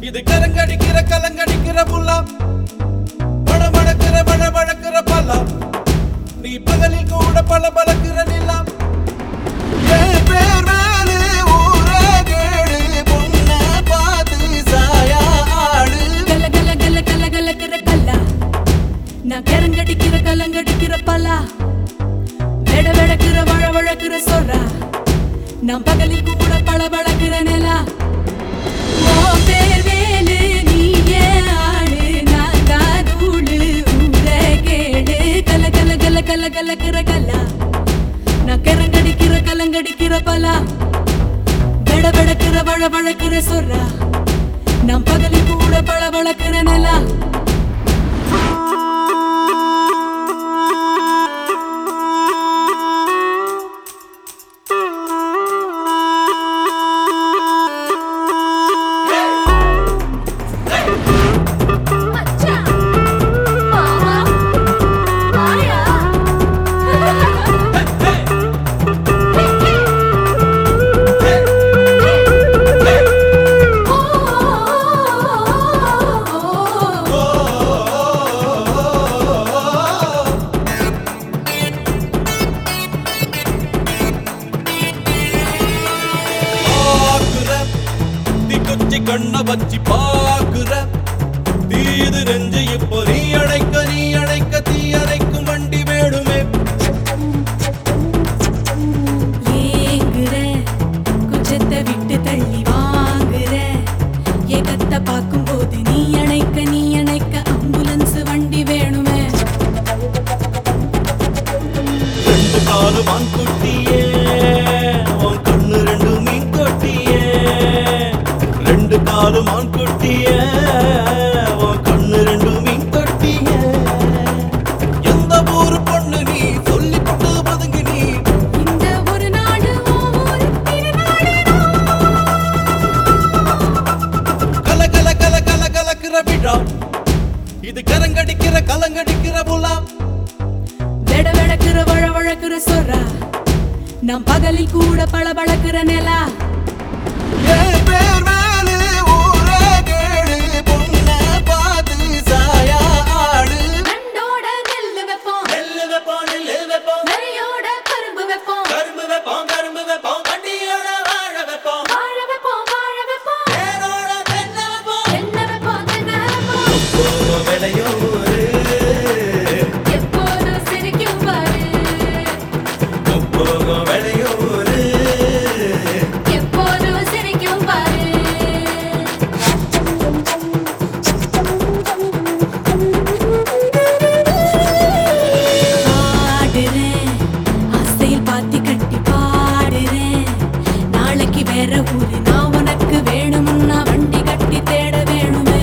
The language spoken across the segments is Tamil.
இது கரங்கடிக்கிற கலங்கடிக்கிற புல்லா படமடக்கிற வழவழக்கிற பல்லா நீ பகலில் கூட பல பலக்கிற நிலா என் பேர் மேலே ஊரே கேளு, பொண்ணை பார்த்து சாயா ஆளு. கல கல கல கல கலக்கிற கல்லா நான் கரங்கடிக்கிற கலங்கடிக்கிற பலா வெட வெடக்கிற வழ வழக்கிற சொல்றா நான் பகலில் கூட பள பளக்கிற நிலா ஓ பேர் வேலு நீ ஏன் ஆளு நான் தான் தூளு ஊரே கேடு கல கல கல கல கலக்கிற கல்லா நான் கரங்கடிக்கிற கலங்கடிக்கிற பலா வெட வெடக்கிற வழ வழக்கிற சொல்றா நான் பகலில் கூட பள பளக்கிற நிலா மச்சான் மாமா மாயா பாக்குற, தீக்குச்சி கண்ணை வச்சு பாக்குற தீது நெஞ்சு இப்போ நீ அணைக்க நீ அணைக்க தீ அணைக்கும் வண்டி வேணுமே ஏங்குற குஜத்தை விட்டு தள்ளி வாங்குற ஏகத்தை பார்க்கும்போது நீ அணைக்க நீ அணைக்க ஆம்புலன்ஸ் வண்டி வேணுமே ரெண்டு காலு மான் குட்டியே உன் கண்ணு ரெண்டு மீன் கொட்டியே ரெண்டு காலு மான் குட்டியே உன் கண்ணு ரெண்டு மீன் கொட்டியே எந்த ஊரு பொண்ணு நீ சொல்லி கொண்டு பதுங்கு நீ இந்த ஒரு நாடு ஒவ்வொரு திருநாடு கல கல கல கல கலக்கிற விழா இது கரங்கடிக்கிற கலங்கடிக்கிற புலா வெட வெடக்கிற வழ வழக்கிற சொல்றா நான் பகலில் கூட பள பளக்கிற நிலா என் பேர் மேலே ஊரே கேளு பொண்ணை பார்த்து சாயா ஆளு கண்டோட நெல்லு வைப்போம் நெல்லு வைப்போம் நெல்லு வைப்போம் நரியோட கரும்பு வைப்போம் கரும்பு வைப்போம் கரும்பு வைப்போம் வண்டியோட வாழ வைப்போம் வாழ வைப்போம் வாழ வைப்போம் தேனோட தென்னை வைப்போம் என்ன வைப்போம் தென்னை வைப்போம் போகும் விளையும் ஊரு எப்போதும் சிரிக்கும் பாரு போகும் விளையும் ஊரு எப்போதும் சிரிக்கும் பாரு பாடுறேன் ஆசையில் பாத்தி கட்டி பாடுறேன் நாளைக்கு வேற ஊரு நான் உனக்கு வேணும்னா வண்டி கட்டி தேட வேணுமே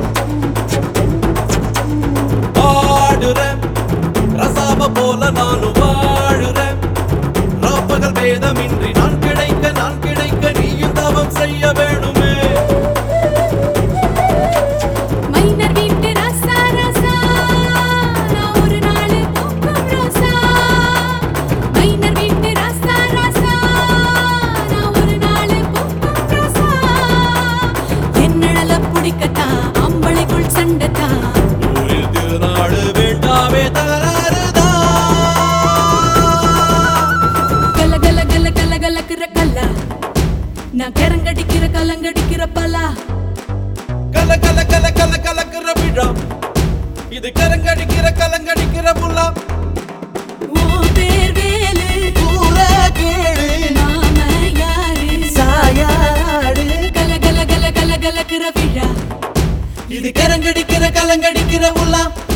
பாடுறேன் ரசாப போல நானும் வாழுறேன் ராப்பகல் வேதமின்றி நான் கிடைக்க நான் கிடைக்க நீயும் தவம் செய்ய வேணுமே மைனர் வீட்டு ராசா ராசா நான் ஒரு நாள் பூக்கும் ரோசா மைனர் வீட்டு ராசா ராசா நான் ஒரு நாள் பூக்கும் ரோசா என்னடல பிடிக்கத்தான் அம்பளைக்குள் சண்டைத்தான் ஊரில் திருநாடு வேண்டாமே தகராறுதான் கல கல கல கல கலக்கிற கல்லா நான் கரங்கடிக்கிற கலங்கடிக்கிற பலா கல கல கல கல கலக்கிற விழா இது கரங்கடிக்கிற கலங்கடிக்கிற புல்லா ஓ பேர் வேலு ஊரே கேளு நாம யாரு சாயாடு கல கல கல கல கலக்கிற விழா இது கரங்கடிக்கிற கலங்கடிக்கிற புல்லா